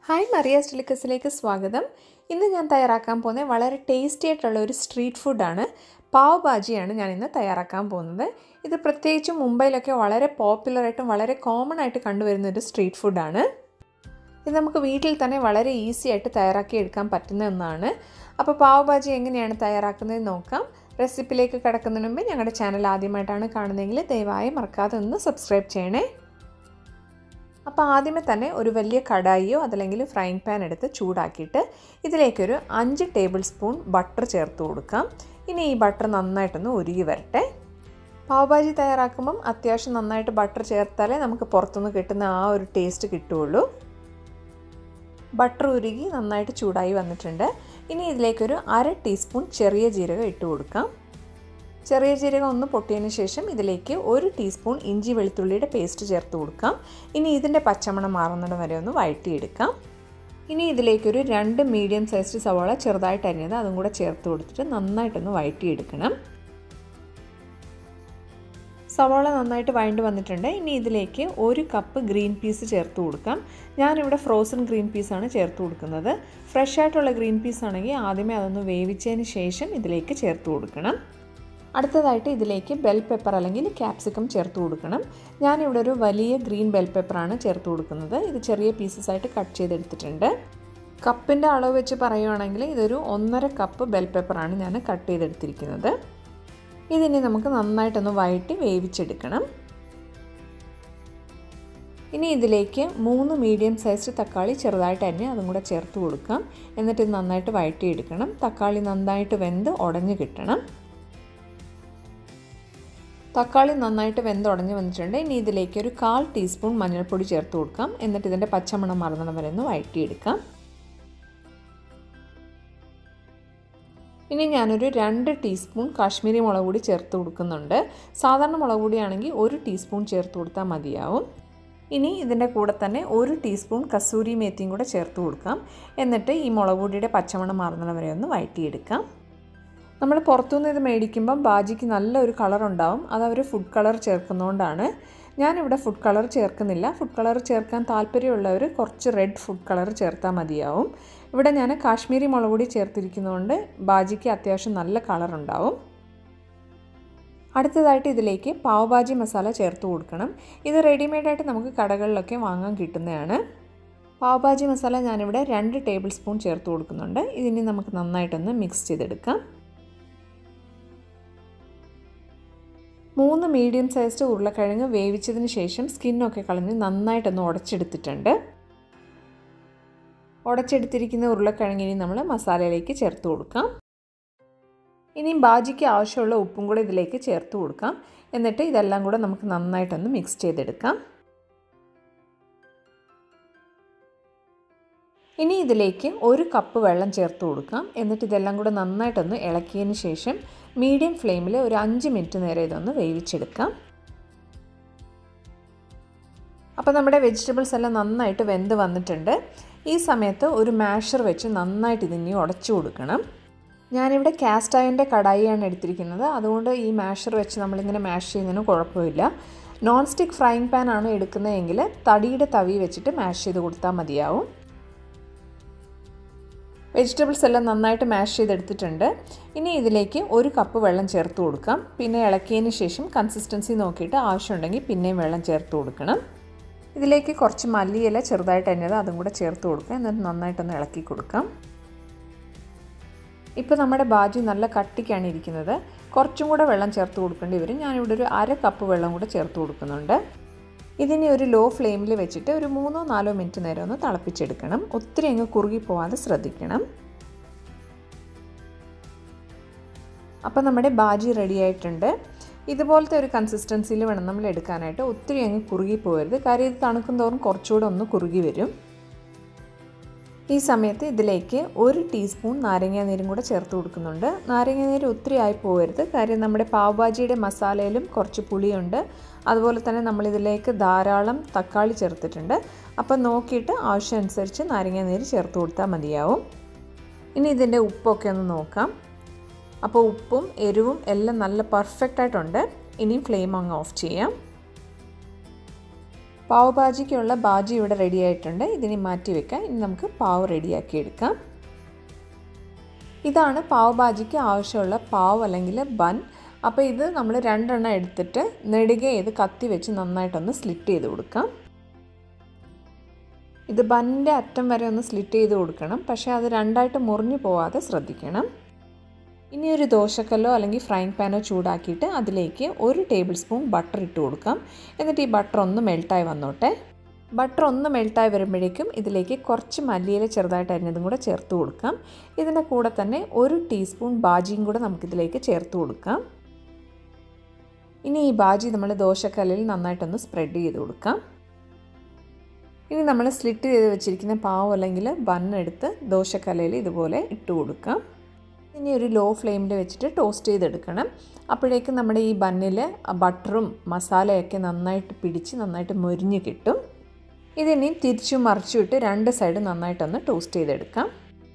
hi Mariya സ്റ്റിലിക്കസിലേക്ക് സ്വാഗതം ഇന്ന് ഞാൻ തയ്യാറാക്കാൻ പോകുന്നത് വളരെ ടേസ്റ്റി ആയിട്ടുള്ള ഒരു സ്ട്രീറ്റ് ഫുഡാണ് പാവ് ഭാജിയാണ് ഞാൻ ഇന്ന് തയ്യാറാക്കാൻ പോകുന്നത് ഇത് പ്രത്യേകിച്ചും മുംബൈയിലൊക്കെ വളരെ പോപ്പുലറായിട്ടും വളരെ കോമൺ ആയിട്ട് കണ്ടുവരുന്ന ഒരു സ്ട്രീറ്റ് ഫുഡാണ് ഇത് നമുക്ക് വീട്ടിൽ തന്നെ വളരെ ഈസി ആയിട്ട് തയ്യാറാക്കി എടുക്കാൻ പറ്റുന്ന ഒന്നാണ് അപ്പോൾ പാവ് ഭാജി എങ്ങനെയാണ് തയ്യാറാക്കുന്നത് നോക്കാം റെസിപ്പിയിലേക്ക് കിടക്കുന്നതിന് മുമ്പ് ഞങ്ങളുടെ ചാനൽ ആദ്യമായിട്ടാണ് കാണുന്നതെങ്കിൽ ദയവായി മറക്കാതെ ഒന്ന് സബ്സ്ക്രൈബ് ചെയ്യണേ അപ്പോൾ ആദ്യമേ തന്നെ ഒരു വലിയ കടായിയോ അതല്ലെങ്കിൽ ഫ്രൈങ് പാൻ എടുത്ത് ചൂടാക്കിയിട്ട് ഇതിലേക്കൊരു അഞ്ച് ടേബിൾ സ്പൂൺ ബട്ടർ ചേർത്ത് കൊടുക്കാം ഇനി ഈ ബട്ടർ നന്നായിട്ടൊന്ന് ഉരുകി വരട്ടെ പാവഭാജി തയ്യാറാക്കുമ്പം അത്യാവശ്യം നന്നായിട്ട് ബട്ടർ ചേർത്താലേ നമുക്ക് പുറത്തുനിന്ന് കിട്ടുന്ന ആ ഒരു ടേസ്റ്റ് കിട്ടുകയുള്ളൂ ബട്ടർ ഉരുകി നന്നായിട്ട് ചൂടായി വന്നിട്ടുണ്ട് ഇനി ഇതിലേക്കൊരു അര ടീസ്പൂൺ ചെറിയ ജീരകം ഇട്ട് കൊടുക്കാം ചെറിയ ജീരകം ഒന്ന് പൊട്ടിയതിന് ശേഷം ഇതിലേക്ക് ഒരു ടീസ്പൂൺ ഇഞ്ചി വെളുത്തുള്ളിയുടെ പേസ്റ്റ് ചേർത്ത് കൊടുക്കാം ഇനി ഇതിൻ്റെ പച്ചമണം മാറുന്നിടം വരെ ഒന്ന് വഴറ്റിയെടുക്കാം ഇനി ഇതിലേക്കൊരു രണ്ട് മീഡിയം സൈസ്ഡ് സവാള ചെറുതായിട്ട് അരിഞ്ഞത് അതും കൂടെ ചേർത്ത് കൊടുത്തിട്ട് നന്നായിട്ടൊന്ന് വഴറ്റിയെടുക്കണം സവാള നന്നായിട്ട് വഴണ്ട് വന്നിട്ടുണ്ട് ഇനി ഇതിലേക്ക് ഒരു കപ്പ് ഗ്രീൻ പീസ് ചേർത്ത് കൊടുക്കാം ഞാനിവിടെ ഫ്രോസൺ ഗ്രീൻ പീസാണ് ചേർത്ത് കൊടുക്കുന്നത് ഫ്രഷ് ആയിട്ടുള്ള ഗ്രീൻ പീസ് ആണെങ്കിൽ ആദ്യമേ അതൊന്ന് വേവിച്ചതിന് ശേഷം ഇതിലേക്ക് ചേർത്ത് കൊടുക്കണം അടുത്തതായിട്ട് ഇതിലേക്ക് ബെൽ പെപ്പർ അല്ലെങ്കിൽ ക്യാപ്സിക്കം ചേർത്ത് കൊടുക്കണം ഞാനിവിടെ ഒരു വലിയ ഗ്രീൻ ബെൽ പെപ്പറാണ് ചേർത്ത് കൊടുക്കുന്നത് ഇത് ചെറിയ പീസസ് ആയിട്ട് കട്ട് ചെയ്തെടുത്തിട്ടുണ്ട് കപ്പിൻ്റെ അളവ് വെച്ച് പറയുവാണെങ്കിൽ ഇതൊരു ഒന്നര കപ്പ് ബെൽ പെപ്പറാണ് ഞാൻ കട്ട് ചെയ്തെടുത്തിരിക്കുന്നത് ഇതിനി നമുക്ക് നന്നായിട്ടൊന്ന് വഴറ്റി വേവിച്ചെടുക്കണം ഇനി ഇതിലേക്ക് മൂന്ന് മീഡിയം സൈസ്ഡ് തക്കാളി ചെറുതായിട്ട് അരിഞ്ഞ് അതും കൂടെ ചേർത്ത് കൊടുക്കാം എന്നിട്ട് ഇത് നന്നായിട്ട് വഴറ്റിയെടുക്കണം തക്കാളി നന്നായിട്ട് വെന്ത് ഉടഞ്ഞ് കിട്ടണം തക്കാളി നന്നായിട്ട് വെന്തുടഞ്ഞ് വന്നിട്ടുണ്ട് ഇനി ഇതിലേക്ക് ഒരു കാൽ ടീസ്പൂൺ മഞ്ഞൾപ്പൊടി ചേർത്ത് കൊടുക്കാം എന്നിട്ട് ഇതിൻ്റെ പച്ചമണം മറന്നിടം വരെ ഒന്ന് വഴറ്റിയെടുക്കാം ഇനി ഞാനൊരു രണ്ട് ടീസ്പൂൺ കാശ്മീരി മുളക് പൊടി ചേർത്ത് കൊടുക്കുന്നുണ്ട് സാധാരണ മുളക് പൊടിയാണെങ്കിൽ ഒരു ടീസ്പൂൺ ചേർത്ത് കൊടുത്താൽ മതിയാവും ഇനി ഇതിൻ്റെ കൂടെ തന്നെ ഒരു ടീസ്പൂൺ കസൂരി മേത്തിയും കൂടെ ചേർത്ത് കൊടുക്കാം എന്നിട്ട് ഈ മുളക് പൊടിയുടെ പച്ചമണം മാറുന്നിടം വരെ ഒന്ന് വഴറ്റിയെടുക്കാം നമ്മൾ പുറത്തുനിന്ന് ഇത് മേടിക്കുമ്പം ബാജിക്ക് നല്ലൊരു കളർ ഉണ്ടാവും അത് അവർ ഫുഡ് കളർ ചേർക്കുന്നതുകൊണ്ടാണ് ഞാനിവിടെ ഫുഡ് കളർ ചേർക്കുന്നില്ല ഫുഡ് കളർ ചേർക്കാൻ താല്പര്യമുള്ളവർ കുറച്ച് റെഡ് ഫുഡ് കളർ ചേർത്താൽ മതിയാവും ഇവിടെ ഞാൻ കാശ്മീരി മുളക് പൊടി ചേർത്തിരിക്കുന്നതുകൊണ്ട് ബാജിക്ക് അത്യാവശ്യം നല്ല കളർ ഉണ്ടാവും അടുത്തതായിട്ട് ഇതിലേക്ക് പാവഭാജി മസാല ചേർത്ത് കൊടുക്കണം ഇത് റെഡിമെയ്ഡായിട്ട് നമുക്ക് കടകളിലൊക്കെ വാങ്ങാൻ കിട്ടുന്നതാണ് പാവഭാജി മസാല ഞാനിവിടെ രണ്ട് ടേബിൾ സ്പൂൺ ചേർത്ത് കൊടുക്കുന്നുണ്ട് ഇതിനി നമുക്ക് നന്നായിട്ടൊന്ന് മിക്സ് ചെയ്തെടുക്കാം മൂന്ന് മീഡിയം സൈസ്ഡ് ഉരുളക്കിഴങ്ങ് വേവിച്ചതിന് ശേഷം സ്കിന്നൊക്കെ കളഞ്ഞ് നന്നായിട്ടൊന്ന് ഉടച്ചെടുത്തിട്ടുണ്ട് ഉടച്ചെടുത്തിരിക്കുന്ന ഉരുളക്കിഴങ്ങിനി നമ്മൾ മസാലയിലേക്ക് ചേർത്ത് കൊടുക്കാം ഇനി ബാജിക്ക് ആവശ്യമുള്ള ഉപ്പും കൂടെ ഇതിലേക്ക് ചേർത്ത് കൊടുക്കാം എന്നിട്ട് ഇതെല്ലാം കൂടെ നമുക്ക് നന്നായിട്ടൊന്ന് മിക്സ് ചെയ്തെടുക്കാം ഇനി ഇതിലേക്ക് ഒരു കപ്പ് വെള്ളം ചേർത്ത് കൊടുക്കാം എന്നിട്ട് ഇതെല്ലാം കൂടെ നന്നായിട്ടൊന്ന് ഇളക്കിയതിന് ശേഷം മീഡിയം ഫ്ലെയിമിൽ ഒരു അഞ്ച് മിനിറ്റ് നേരം ഇതൊന്ന് വേവിച്ചെടുക്കാം അപ്പോൾ നമ്മുടെ വെജിറ്റബിൾസ് എല്ലാം നന്നായിട്ട് വെന്ത് വന്നിട്ടുണ്ട് ഈ സമയത്ത് ഒരു മാഷർ വെച്ച് നന്നായിട്ട് ഇതിനി ഉടച്ചു കൊടുക്കണം ഞാനിവിടെ കാസ്റ്റ് അയൻ്റെ കടായിയാണ് എടുത്തിരിക്കുന്നത് അതുകൊണ്ട് ഈ മാഷർ വെച്ച് നമ്മളിങ്ങനെ മാഷ് ചെയ്യുന്നതിന് കുഴപ്പമില്ല നോൺ സ്റ്റിക്ക് ഫ്രൈങ് പാൻ ആണ് എടുക്കുന്നതെങ്കിൽ തടിയുടെ തവി വെച്ചിട്ട് മാഷ് ചെയ്ത് കൊടുത്താൽ മതിയാവും വെജിറ്റബിൾസ് എല്ലാം നന്നായിട്ട് മാഷ് ചെയ്തെടുത്തിട്ടുണ്ട് ഇനി ഇതിലേക്ക് ഒരു കപ്പ് വെള്ളം ചേർത്ത് കൊടുക്കാം പിന്നെ ഇളക്കിയതിന് ശേഷം കൺസിസ്റ്റൻസി നോക്കിയിട്ട് ആവശ്യമുണ്ടെങ്കിൽ പിന്നെയും വെള്ളം ചേർത്ത് കൊടുക്കണം ഇതിലേക്ക് കുറച്ച് മല്ലിയില ചെറുതായിട്ട് അരിഞ്ഞത് അതും കൂടെ ചേർത്ത് കൊടുക്കുക എന്നിട്ട് നന്നായിട്ടൊന്ന് ഇളക്കി കൊടുക്കാം ഇപ്പോൾ നമ്മുടെ ബാജി നല്ല കട്ടിക്കാണ് ഇരിക്കുന്നത് കുറച്ചും കൂടെ വെള്ളം ചേർത്ത് കൊടുക്കേണ്ടി വരും ഞാനിവിടെ ഒരു അര കപ്പ് വെള്ളം കൂടെ ചേർത്ത് കൊടുക്കുന്നുണ്ട് ഇതിനെ ഒരു ലോ ഫ്ലെയിമിൽ വെച്ചിട്ട് ഒരു മൂന്നോ നാലോ മിനിറ്റ് നേരം ഒന്ന് തിളപ്പിച്ചെടുക്കണം ഒത്തിരി അങ്ങ് കുറുകി പോവാതെ ശ്രദ്ധിക്കണം അപ്പോൾ നമ്മുടെ ബാജി റെഡി ആയിട്ടുണ്ട് ഇതുപോലത്തെ ഒരു കൺസിസ്റ്റൻസിയിൽ വേണം നമ്മൾ എടുക്കാനായിട്ട് ഒത്തിരി അങ്ങ് കുറുകി പോകരുത് കാര്യം ഇത് തണുക്കും തോറും കുറച്ചുകൂടെ ഒന്ന് കുറുകി വരും ഈ സമയത്ത് ഇതിലേക്ക് ഒരു ടീസ്പൂൺ നാരങ്ങാനീരും കൂടെ ചേർത്ത് കൊടുക്കുന്നുണ്ട് നാരങ്ങാനീര് ഒത്തിരി ആയി പോകരുത് കാര്യം നമ്മുടെ പാവ്ഭാജിയുടെ മസാലയിലും കുറച്ച് പുളിയുണ്ട് അതുപോലെ തന്നെ നമ്മളിതിലേക്ക് ധാരാളം തക്കാളി ചേർത്തിട്ടുണ്ട് അപ്പം നോക്കിയിട്ട് ആവശ്യമനുസരിച്ച് നാരങ്ങാനീര് ചേർത്ത് കൊടുത്താൽ മതിയാവും ഇനി ഇതിൻ്റെ ഉപ്പൊക്കെ ഒന്ന് നോക്കാം അപ്പോൾ ഉപ്പും എരിവും എല്ലാം നല്ല പെർഫെക്റ്റ് ആയിട്ടുണ്ട് ഇനി ഫ്ലെയിം അങ്ങ് ഓഫ് ചെയ്യാം പാവ് ഭാജിക്കുള്ള ബാജി ഇവിടെ റെഡി ആയിട്ടുണ്ട് ഇതിനി മാറ്റി വെക്കാം ഇനി നമുക്ക് പാവ് റെഡിയാക്കി എടുക്കാം ഇതാണ് പാവ് ഭാജിക്ക് ആവശ്യമുള്ള പാവ് അല്ലെങ്കിൽ ബൻ അപ്പോൾ ഇത് നമ്മൾ രണ്ടെണ്ണം എടുത്തിട്ട് നെടുകെ ഇത് കത്തി വെച്ച് നന്നായിട്ടൊന്ന് സ്ലിറ്റ് ചെയ്ത് കൊടുക്കാം ഇത് ബന്നിൻ്റെ അറ്റം വരെ ഒന്ന് സ്ലിറ്റ് ചെയ്ത് കൊടുക്കണം പക്ഷേ അത് രണ്ടായിട്ട് മുറിഞ്ഞു പോവാതെ ശ്രദ്ധിക്കണം ഇനി ഒരു ദോശക്കല്ലോ അല്ലെങ്കിൽ ഫ്രൈങ് പാനോ ചൂടാക്കിയിട്ട് അതിലേക്ക് ഒരു ടേബിൾ സ്പൂൺ ബട്ടർ ഇട്ട് കൊടുക്കാം എന്നിട്ട് ഈ ബട്ടർ ഒന്ന് മെൽട്ടായി വന്നോട്ടെ ബട്ടർ ഒന്ന് മെൽട്ടായി വരുമ്പോഴേക്കും ഇതിലേക്ക് കുറച്ച് മല്ലിയില ചെറുതായിട്ട് അരിഞ്ഞതും കൂടെ ചേർത്ത് കൊടുക്കാം ഇതിൻ്റെ കൂടെ തന്നെ ഒരു ടീസ്പൂൺ ബാജിയും കൂടെ നമുക്കിതിലേക്ക് ചേർത്ത് കൊടുക്കാം ഇനി ഈ ബാജി നമ്മൾ ദോശക്കല്ലിൽ നന്നായിട്ടൊന്ന് സ്പ്രെഡ് ചെയ്ത് കൊടുക്കാം ഇനി നമ്മൾ സ്ലിറ്റ് ചെയ്ത് വെച്ചിരിക്കുന്ന പാവ് അല്ലെങ്കിൽ ബണ്ണെടുത്ത് ദോശക്കല്ലയിൽ ഇതുപോലെ ഇട്ട് കൊടുക്കാം ഇനി ഒരു ലോ ഫ്ലെയിമിൽ വെച്ചിട്ട് ടോസ്റ്റ് ചെയ്തെടുക്കണം അപ്പോഴേക്കും നമ്മുടെ ഈ ബണ്ണിൽ ബട്ടറും മസാലയൊക്കെ നന്നായിട്ട് പിടിച്ച് നന്നായിട്ട് മൊരിഞ്ഞ് കിട്ടും ഇതിനി തിരിച്ചു മറിച്ചു ഇട്ട് രണ്ട് സൈഡ് നന്നായിട്ടൊന്ന് ടോസ്റ്റ് ചെയ്തെടുക്കാം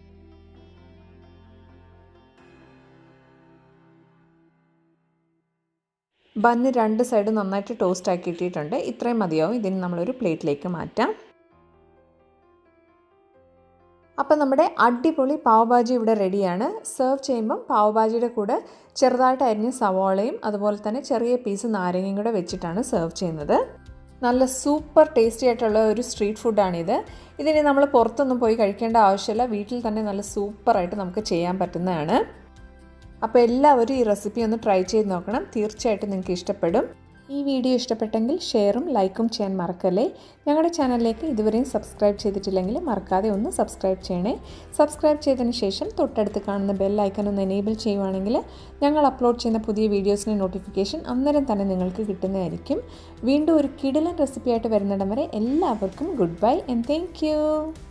ബന്ന് രണ്ട് സൈഡ് നന്നായിട്ട് ടോസ്റ്റ് ആക്കി ഇട്ടിട്ടുണ്ട് ഇത്രയും മതിയാവും ഇതിന് നമ്മളൊരു പ്ലേറ്റിലേക്ക് മാറ്റാം അപ്പം നമ്മുടെ അടിപൊളി പാവഭാജി ഇവിടെ റെഡിയാണ് സെർവ് ചെയ്യുമ്പം പാവഭാജിയുടെ കൂടെ ചെറുതായിട്ട് അരിഞ്ഞ സവാളയും അതുപോലെ തന്നെ ചെറിയ പീസ് നാരങ്ങയും കൂടെ വെച്ചിട്ടാണ് സെർവ് ചെയ്യുന്നത് നല്ല സൂപ്പർ ടേസ്റ്റി ആയിട്ടുള്ള ഒരു സ്ട്രീറ്റ് ഫുഡാണിത് ഇതിന് നമ്മൾ പുറത്തൊന്നും പോയി കഴിക്കേണ്ട ആവശ്യമില്ല വീട്ടിൽ തന്നെ നല്ല സൂപ്പറായിട്ട് നമുക്ക് ചെയ്യാൻ പറ്റുന്നതാണ് അപ്പോൾ എല്ലാവരും ഈ റെസിപ്പി ഒന്ന് ട്രൈ ചെയ്ത് നോക്കണം തീർച്ചയായിട്ടും നിങ്ങൾക്ക് ഇഷ്ടപ്പെടും ഈ വീഡിയോ ഇഷ്ടപ്പെട്ടെങ്കിൽ ഷെയറും ലൈക്കും ചെയ്യാൻ മറക്കല്ലേ ഞങ്ങളുടെ ചാനലിലേക്ക് ഇതുവരെയും സബ്സ്ക്രൈബ് ചെയ്തിട്ടില്ലെങ്കിൽ മറക്കാതെ ഒന്ന് സബ്സ്ക്രൈബ് ചെയ്യണേ സബ്സ്ക്രൈബ് ചെയ്തതിന് ശേഷം തൊട്ടടുത്ത് കാണുന്ന ബെൽ ഐക്കൺ ഒന്ന് എനേബിൾ ചെയ്യുവാണെങ്കിൽ ഞങ്ങൾ അപ്ലോഡ് ചെയ്യുന്ന പുതിയ വീഡിയോസിൻ്റെ നോട്ടിഫിക്കേഷൻ അന്നേരം തന്നെ നിങ്ങൾക്ക് കിട്ടുന്നതായിരിക്കും വീണ്ടും ഒരു കിടിലൻ റെസിപ്പിയായിട്ട് വരുന്നിടം വരെ എല്ലാവർക്കും ഗുഡ് ബൈ ആൻഡ് താങ്ക്